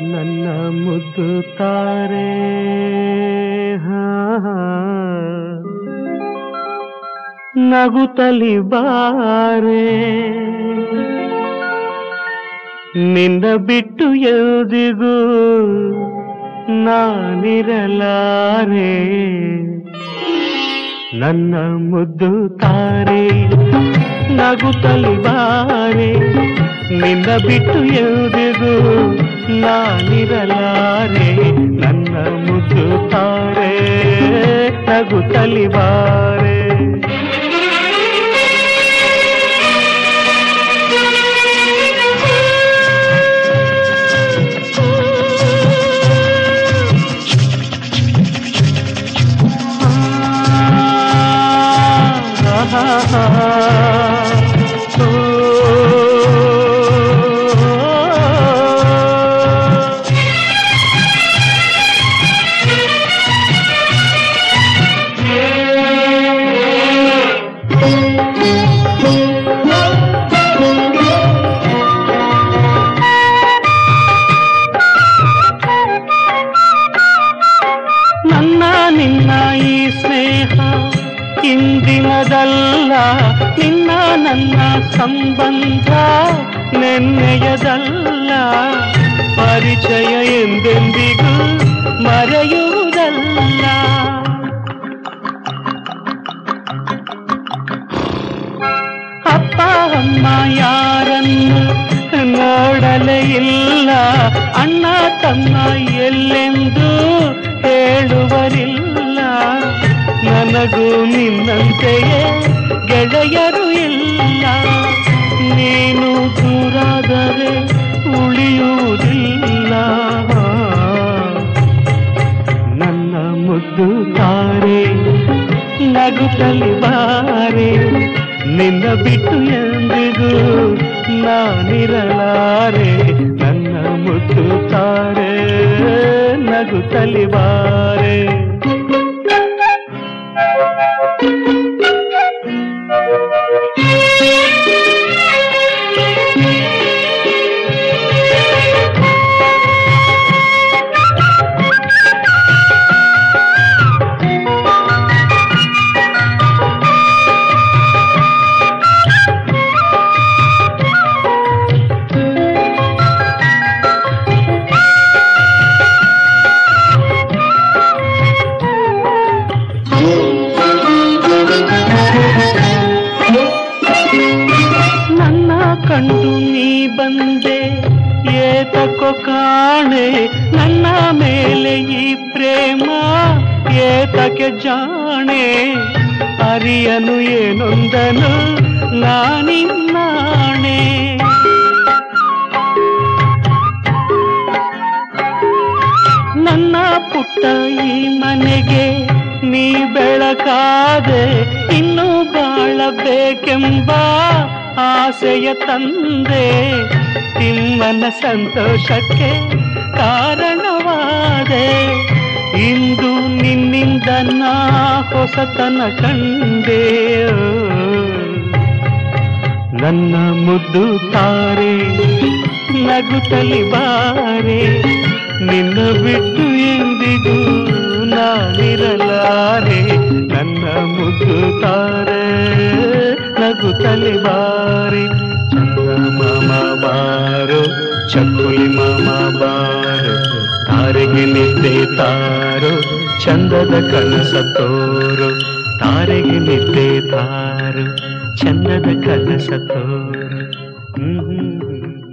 ನನ್ನ ಮುದ್ದು ತಾರೆ ಹಾ, ನಗುತ್ತಲಿ ಬಾರೆ ನಿನ್ನ ಬಿಟ್ಟು ಎಲ್ದಿಗೂ ನಾನಿರಲಾರೆ ನನ್ನ ಮುದ್ದು ತಾರೆ ನಗುತ್ತಲಿ ಬಾರೆ ನಿನ್ನ ಬಿಟ್ಟು ಎಲ್ದಿಗೂ ನಾನಿರಲಾರೆ ನನ್ನ ಮುದ್ದು ತಾರೆ ನಗುತ್ತಲಿ ಬಾರೆ ನನ್ನ ನಿನ್ನ ಈ ಸ್ನೇಹ ಇಂದಿನದಲ್ಲ ನಿನ್ನ ನನ್ನ ಸಂಬಂಧ ನೆನ್ನೆಯದಲ್ಲ ಪರಿಚಯ ಎಂದೆಂದಿಗೂ ಮರೆಯುವುದಲ್ಲ ಅಪ್ಪ ಅಮ್ಮ ಯಾರನ್ನು ನೋಡಲೇ ಇಲ್ಲ ಅಣ್ಣ ತಮ್ಮ ಎಲ್ಲೆಂದು ಹೇಳುವರಿಲ್ಲ ನನಗೂ ನಿನ್ನಂತೆಯೇ ಗೆಳೆಯರು ಇಲ್ಲ ನೀನು ದೂರಾದರೆ ಉಳಿಯುವುದಿಲ್ಲ ನನ್ನ ಮುದ್ದು ತಾರೆ ನಗುತ್ತಲಿ ಬಾರೆ ನಿನ್ನ ಬಿಟ್ಟು ಎಂದಿಗೂ ನಾನಿರಲಾರೆ ನನ್ನ ಮುದ್ದು ತಾರೆ ನಗುತ್ತಲಿ ಬಾರೆ ನನ್ನ ಕಂಡು ನೀ ಬಂದೆ ಏತಕೋ ಕಾಣೆ ನನ್ನ ಮೇಲೆ ಈ ಪ್ರೇಮ ಏತಕ್ಕೆ ಜಾಣೆ ಅರಿಯನು ಏನೊಂದನು ನಾನಿನ್ನಾಣೆ ನನ್ನ ಪುಟ್ಟ ಈ ಮನೆಗೆ ನೀ ಬೆಳಕಾದೆ ಇನ್ನು ಬಾಳಬೇಕೆಂಬ ಆಸೆಯ ತಂದೆ ತಿಮ್ಮನ ಸಂತೋಷಕ್ಕೆ ಕಾರಣವಾದೆ ಇಂದು ನಿನ್ನಿಂದ ನಾ ಹೊಸತನ ಕಂಡೆ ನನ್ನ ಮುದ್ದು ತಾರೆ ನಗುತ್ತಲಿ ಬಾರೆ ನಿನ್ನ ಬಿಟ್ಟು ಎಂದಿಗೂ ನಾನಿರಲಾರೆ ನನ್ನ ಮುದ್ದು ತಾರೆ ನಗುತ್ತಲಿ ಬಾರೆ ಚಂದ ಮಾಮ ಬಾರೋ ಚಕ್ಕುಲಿ ಮಾಮ ಬಾರೋ ತಾರೆಗೆ ನಿದ್ದೆ ತಾರೋ ಚಂದದ ಕನಸ ತೋರು ತಾರೆಗೆ ನಿದ್ದೆ ತಾರು ಚಂದದ ಕನಸ ತೋರು ಹ್ಮ್